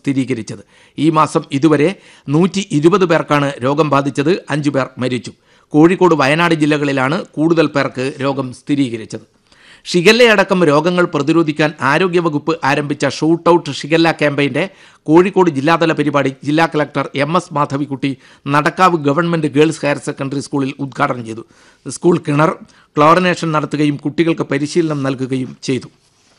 സ്ഥിരീകരിച്ചത് ഈ മാസം ഇതുവരെ നൂറ്റി ഇരുപത് പേർക്കാണ് രോഗം ബാധിച്ചത് അഞ്ചു പേർ മരിച്ചു കോഴിക്കോട് വയനാട് ജില്ലകളിലാണ് കൂടുതൽ പേർക്ക് രോഗം സ്ഥിരീകരിച്ചത് ഷിഗല്ലയടക്കം രോഗങ്ങൾ പ്രതിരോധിക്കാൻ ആരോഗ്യവകുപ്പ് ആരംഭിച്ച ഷൂട്ട് ഔട്ട് ഷിഗല്ല ക്യാമ്പയിന്റെ കോഴിക്കോട് ജില്ലാതല പരിപാടി ജില്ലാ collector M S Madhavikutty Nadakkavu government girls higher secondary സ്കൂളിൽ ഉദ്ഘാടനം ചെയ്തു സ്കൂൾ കിണർ ക്ലോറിനേഷൻ നടത്തുകയും കുട്ടികൾക്ക് പരിശീലനം നൽകുകയും ചെയ്തു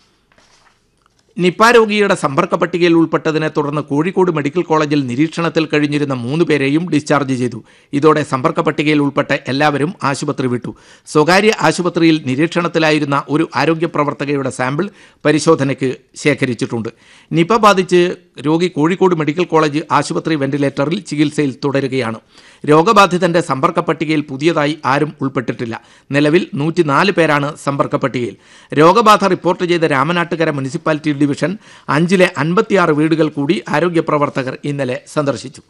നിപ രോഗിയുടെ സമ്പർക്ക പട്ടികയിൽ ഉൾപ്പെട്ടതിനെ തുടർന്ന് കോഴിക്കോട് മെഡിക്കൽ കോളേജിൽ നിരീക്ഷണത്തിൽ കഴിഞ്ഞിരുന്ന മൂന്ന് പേരെയും ഡിസ്ചാർജ് ചെയ്തു ഇതോടെ സമ്പർക്ക പട്ടികയിൽ ഉൾപ്പെട്ട എല്ലാവരും ആശുപത്രി വിട്ടു സ്വകാര്യ ആശുപത്രിയിൽ നിരീക്ഷണത്തിലായിരുന്ന ഒരു ആരോഗ്യ പ്രവർത്തകയുടെ സാമ്പിൾ പരിശോധനയ്ക്ക് ശേഖരിച്ചിട്ടുണ്ട് നിപ ബാധിച്ച് രോഗി കോഴിക്കോട് മെഡിക്കൽ കോളേജ് ആശുപത്രി വെന്റിലേറ്ററിൽ ചികിത്സയിൽ തുടരുകയാണ് രോഗബാധിതന്റെ സമ്പർക്ക പട്ടികയിൽ പുതിയതായി ആരും ഉൾപ്പെട്ടിട്ടില്ല നിലവിൽ നൂറ്റിനാല് പേരാണ് സമ്പർക്ക പട്ടികയിൽ രോഗബാധ റിപ്പോർട്ട് ചെയ്ത രാമനാട്ടുകര മുനിസിപ്പാലിറ്റി ഡിവിഷൻ അഞ്ചിലെ അൻപത്തിയാറ് വീടുകൾ കൂടി ആരോഗ്യ പ്രവർത്തകർ ഇന്നലെ സന്ദർശിച്ചു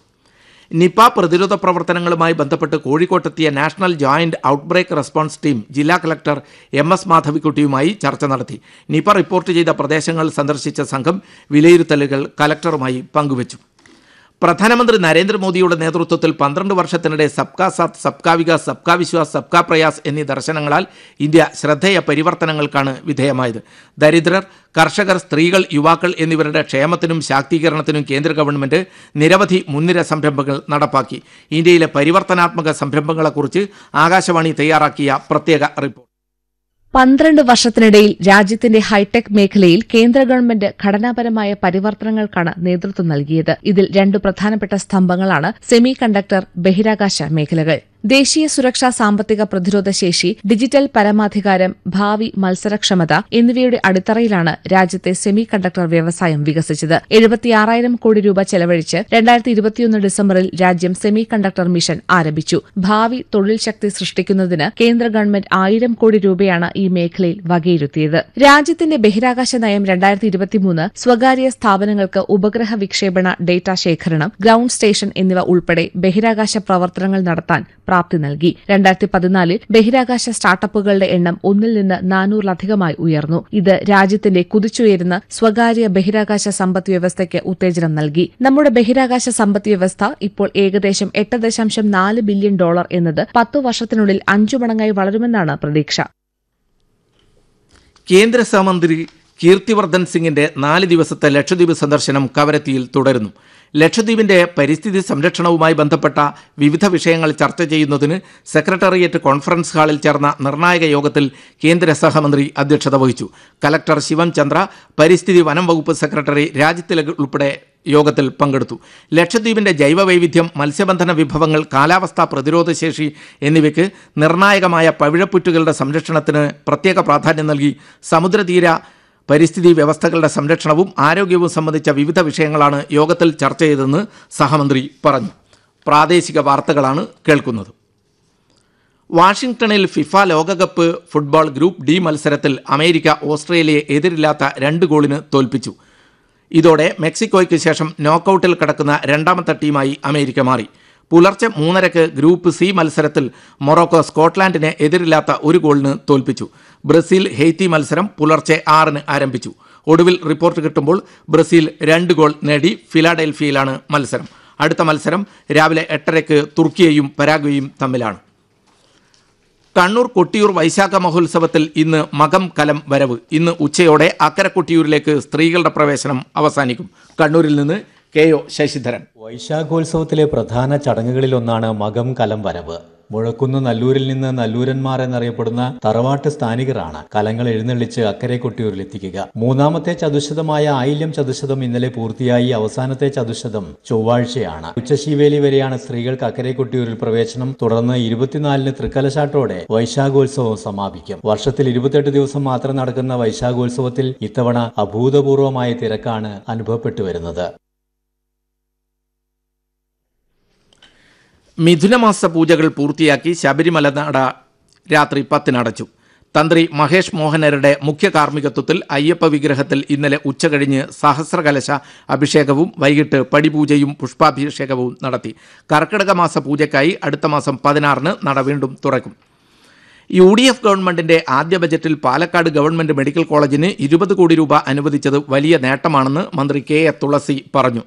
നിപ പ്രതിരോധ പ്രവർത്തനങ്ങളുമായി ബന്ധപ്പെട്ട് കോഴിക്കോട്ടെത്തിയ national joint outbreak response team ജില്ലാ കളക്ടർ എം എസ് മാധവിക്കുട്ടിയുമായി ചർച്ച നടത്തി നിപ റിപ്പോർട്ട് ചെയ്ത പ്രദേശങ്ങൾ സന്ദർശിച്ച സംഘം വിലയിരുത്തലുകൾ കലക്ടറുമായി പങ്കുവച്ചു പ്രധാനമന്ത്രി നരേന്ദ്രമോദിയുടെ നേതൃത്വത്തിൽ പന്ത്രണ്ട് വർഷത്തിനിടെ സബ്കാ സാത്ത് സബ്കാ വികാസ് സബ്കാ വിശ്വാസ് സബ്കാ പ്രയാസ് എന്നീ ദർശനങ്ങളാൽ ഇന്ത്യ ശ്രദ്ധേയ പരിവർത്തനങ്ങൾക്കാണ് വിധേയമായത് ദരിദ്രർ കർഷകർ സ്ത്രീകൾ യുവാക്കൾ എന്നിവരുടെ ക്ഷേമത്തിനും ശാക്തീകരണത്തിനും കേന്ദ്ര ഗവൺമെന്റ് നിരവധി മുൻനിര സംരംഭങ്ങൾ നടപ്പാക്കി ഇന്ത്യയിലെ പരിവർത്തനാത്മക സംരംഭങ്ങളെക്കുറിച്ച് ആകാശവാണി തയ്യാറാക്കിയ പ്രത്യേക റിപ്പോർട്ട് പന്ത്രണ്ട് വർഷത്തിനിടയിൽ രാജ്യത്തിന്റെ ഹൈടെക് മേഖലയിൽ കേന്ദ്ര ഗവൺമെന്റ് ഘടനാപരമായ പരിവർത്തനങ്ങൾക്കാണ് നേതൃത്വം നൽകിയത് ഇതിൽ രണ്ടു പ്രധാനപ്പെട്ട സ്തംഭങ്ങളാണ് സെമി കണ്ടക്ടർ ബഹിരാകാശ മേഖലകൾ ദേശീയ സുരക്ഷാ സാമ്പത്തിക പ്രതിരോധ ശേഷി ഡിജിറ്റൽ പരമാധികാരം ഭാവി മത്സരക്ഷമത എന്നിവയുടെ അടിത്തറയിലാണ് രാജ്യത്തെ സെമി കണ്ടക്ടർ വ്യവസായം വികസിച്ചത് എഴുപത്തിയാറായിരം കോടി രൂപ ചെലവഴിച്ച് രണ്ടായിരത്തി ഇരുപത്തിയൊന്ന് ഡിസംബറിൽ രാജ്യം സെമി കണ്ടക്ടർ മിഷൻ ആരംഭിച്ചു ഭാവി തൊഴിൽ ശക്തി സൃഷ്ടിക്കുന്നതിന് കേന്ദ്ര ഗവൺമെന്റ് ആയിരം കോടി രൂപയാണ് ഈ മേഖലയിൽ വകയിരുത്തിയത് രാജ്യത്തിന്റെ ബഹിരാകാശ നയം രണ്ടായിരത്തി ഇരുപത്തിമൂന്ന് സ്വകാര്യ സ്ഥാപനങ്ങൾക്ക് ഉപഗ്രഹ വിക്ഷേപണ ഡേറ്റ ശേഖരണം ഗ്രൌണ്ട് സ്റ്റേഷൻ എന്നിവ ഉൾപ്പെടെ ബഹിരാകാശ പ്രവർത്തനങ്ങൾ നടത്താൻ പ്രാപ്തി നൽകി രണ്ടായിരത്തി പതിനാലിൽ ബഹിരാകാശ സ്റ്റാർട്ടപ്പുകളുടെ എണ്ണം ഒന്നിൽ നിന്ന് നാനൂറിലധികമായി ഉയർന്നു ഇത് രാജ്യത്തിന്റെ കുതിച്ചുയരുന്ന സ്വകാര്യ ബഹിരാകാശ സമ്പദ് വ്യവസ്ഥയ്ക്ക് ഉത്തേജനം നൽകി നമ്മുടെ ബഹിരാകാശ സമ്പദ് വ്യവസ്ഥ ഇപ്പോൾ ഏകദേശം എട്ട് ദശാംശം നാല് ബില്യൺ ഡോളർ എന്നത് പത്തു വർഷത്തിനുള്ളിൽ അഞ്ചു മടങ്ങായി വളരുമെന്നാണ് പ്രതീക്ഷ കേന്ദ്ര സഹമന്ത്രി കീർത്തിവർദ്ധൻ സിംഗിന്റെ നാല് ദിവസത്തെ ലക്ഷദ്വീപ് സന്ദർശനം കവരത്തിയിൽ തുടരുന്നു ലക്ഷദ്വീപിന്റെ പരിസ്ഥിതി സംരക്ഷണവുമായി ബന്ധപ്പെട്ട വിവിധ വിഷയങ്ങൾ ചർച്ച ചെയ്യുന്നതിന് സെക്രട്ടേറിയറ്റ് കോൺഫറൻസ് ഹാളിൽ ചേർന്ന നിർണായക യോഗത്തിൽ കേന്ദ്ര സഹമന്ത്രി അധ്യക്ഷത വഹിച്ചു കലക്ടർ ശിവം ചന്ദ്ര പരിസ്ഥിതി വനം വകുപ്പ് സെക്രട്ടറി രാജ്യത്തിലക് ഉൾപ്പെടെ യോഗത്തിൽ പങ്കെടുത്തു ലക്ഷദ്വീപിന്റെ ജൈവവൈവിധ്യം മത്സ്യബന്ധന വിഭവങ്ങൾ കാലാവസ്ഥാ പ്രതിരോധശേഷി എന്നിവയ്ക്ക് നിർണായകമായ പവിഴപ്പുറ്റുകളുടെ സംരക്ഷണത്തിന് പ്രത്യേക പ്രാധാന്യം നൽകി സമുദ്രതീര പരിസ്ഥിതി വ്യവസ്ഥകളുടെ സംരക്ഷണവും ആരോഗ്യവും സംബന്ധിച്ച വിവിധ വിഷയങ്ങളാണ് യോഗത്തിൽ ചർച്ച ചെയ്തതെന്ന് സഹമന്ത്രി പറഞ്ഞു പ്രാദേശിക വാർത്തകളാണ് കേൾക്കുന്നത് വാഷിംഗ്ടണിൽ ഫിഫ ലോകകപ്പ് ഫുട്ബോൾ ഗ്രൂപ്പ് ഡി മത്സരത്തിൽ അമേരിക്ക ഓസ്ട്രേലിയയെ എതിരില്ലാത്ത രണ്ട് ഗോളിന് തോൽപ്പിച്ചു ഇതോടെ മെക്സിക്കോയ്ക്ക് ശേഷം നോക്കൌട്ടിൽ കടക്കുന്ന രണ്ടാമത്തെ ടീമായി അമേരിക്ക മാറി പുലർച്ചെ മൂന്നരക്ക് ഗ്രൂപ്പ് സി മത്സരത്തിൽ മൊറോക്കോ സ്കോട്ട്ലാൻഡിനെ എതിരില്ലാത്ത ഒരു ഗോളിന് തോൽപ്പിച്ചു ബ്രസീൽ ഹെയ്ത്തി മത്സരം പുലർച്ചെ ആറിന് ആരംഭിച്ചു ഒടുവിൽ റിപ്പോർട്ട് കിട്ടുമ്പോൾ ബ്രസീൽ രണ്ട് ഗോൾ നേടി ഫിലാഡൽഫിയയിലാണ് മത്സരം അടുത്ത മത്സരം രാവിലെ എട്ടരയ്ക്ക് തുർക്കിയയും പരാഗ്വയും തമ്മിലാണ് കണ്ണൂർ കൊട്ടിയൂർ വൈശാഖ മഹോത്സവത്തിൽ ഇന്ന് മകം കലം വരവ് ഇന്ന് ഉച്ചയോടെ അക്കര കൊട്ടിയൂരിലേക്ക് സ്ത്രീകളുടെ പ്രവേശനം അവസാനിക്കും കണ്ണൂരിൽ നിന്ന് കെ ഒ ശശിധരൻ വൈശാഖോത്സവത്തിലെ പ്രധാന ചടങ്ങുകളിലൊന്നാണ് മകം കലം വരവ് മുഴക്കുന്ന് നല്ലൂരിൽ നിന്ന് നല്ലൂരന്മാർ എന്നറിയപ്പെടുന്ന തറവാട്ട് സ്ഥാനികരാണ് കലങ്ങൾ എഴുന്നള്ളിച്ച് അക്കരെ കൊട്ടിയൂരിലെത്തിക്കുക മൂന്നാമത്തെ ചതുശതമായ ആയില്യം ചതുശതം ഇന്നലെ പൂർത്തിയായി അവസാനത്തെ ചതുശതം ചൊവ്വാഴ്ചയാണ് ഉച്ചശീവേലി വരെയാണ് സ്ത്രീകൾക്ക് അക്കരെ കൊട്ടിയൂരിൽ പ്രവേശനം തുടർന്ന് ഇരുപത്തിനാലിന് തൃക്കലശാട്ടോടെ വൈശാഖോത്സവം സമാപിക്കും വർഷത്തിൽ ഇരുപത്തെട്ട് ദിവസം മാത്രം നടക്കുന്ന വൈശാഖോത്സവത്തിൽ ഇത്തവണ അഭൂതപൂർവമായ തിരക്കാണ് അനുഭവപ്പെട്ടു വരുന്നത് മിഥുനമാസ പൂജകൾ പൂർത്തിയാക്കി ശബരിമല നട രാത്രി പത്തിനടച്ചു തന്ത്രി മഹേഷ് മോഹനരുടെ മുഖ്യ കാർമ്മികത്വത്തിൽ അയ്യപ്പ വിഗ്രഹത്തിൽ ഇന്നലെ ഉച്ചകഴിഞ്ഞ് സഹസ്രകലശ അഭിഷേകവും വൈകിട്ട് പടിപൂജയും പുഷ്പാഭിഷേകവും നടത്തി കർക്കിടക മാസ പൂജയ്ക്കായി അടുത്ത മാസം പതിനാറിന് നട വീണ്ടും തുറക്കും യു ഡി എഫ് ഗവൺമെന്റിന്റെ ആദ്യ ബജറ്റിൽ പാലക്കാട് ഗവൺമെന്റ് മെഡിക്കൽ കോളേജിന് ഇരുപത് കോടി രൂപ അനുവദിച്ചത് വലിയ നേട്ടമാണെന്ന് മന്ത്രി കെ എ തുളസി പറഞ്ഞു